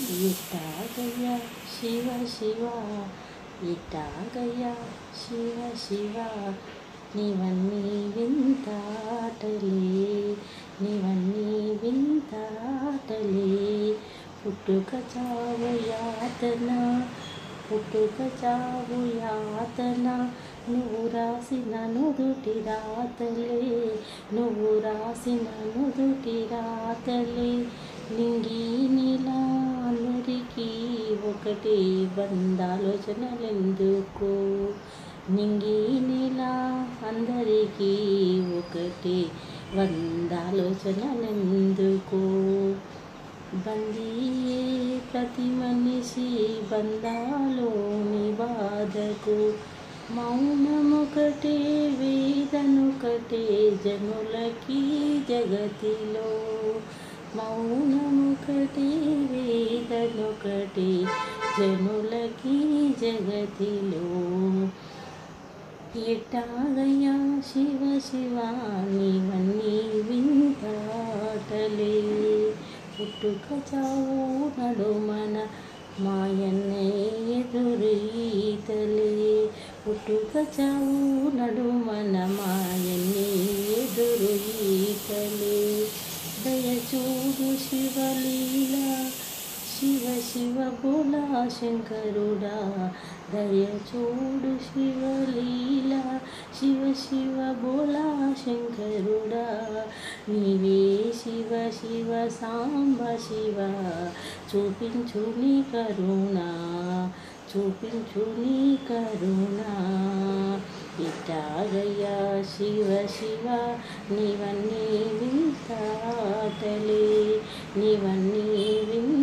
ఇట్టాగయ్యా శివ శివ ఇట్టాగయ్యా శివ శివ నీవన్నీ వింతాటలే నీవన్నీ వింతాటలే పుట్టుక చావు యాతన పుట్టుక చావు యాతన నువ్వు రాసిన నుదుటి రాతలే నువ్వు రాసిన నుదుటి రాతలే నింగి నీలా అందరికీ ఒకటి బంధాలోచనలెందుకు నింగి నీలా అందరికీ ఒకటి వందాలోచనలెందుకు బందీయే ప్రతి మనిషి బంధాలోని బాధకు మౌనమొకటే వేదనొకటే జనులకి జగతిలో మౌనమొకటే వేదనొకటే జనులకి జగతిలో ఎట్టాగయ్యా శివ శివ నీవన్నీ వింటాటలే పుట్టుక చావు నడుమన మాయన్నే ఎదురీతలే పుట్టుక చావు నడుమన మాయన్నే ఎదురీతలే దయచూడు శివలీల శివ శివ బోలా శంకరుడా దయచూడు శివలీల శివ శివ బోలా శంకరుడా నీవే శివ శివ సాంబ శివ చూపించు నీ కరుణ చూపించు నీ కరుణ ఇట్టాగయ్యా శివ శివ నీవన్నీ వింటాటలే నీవన్నీ వింటాటలే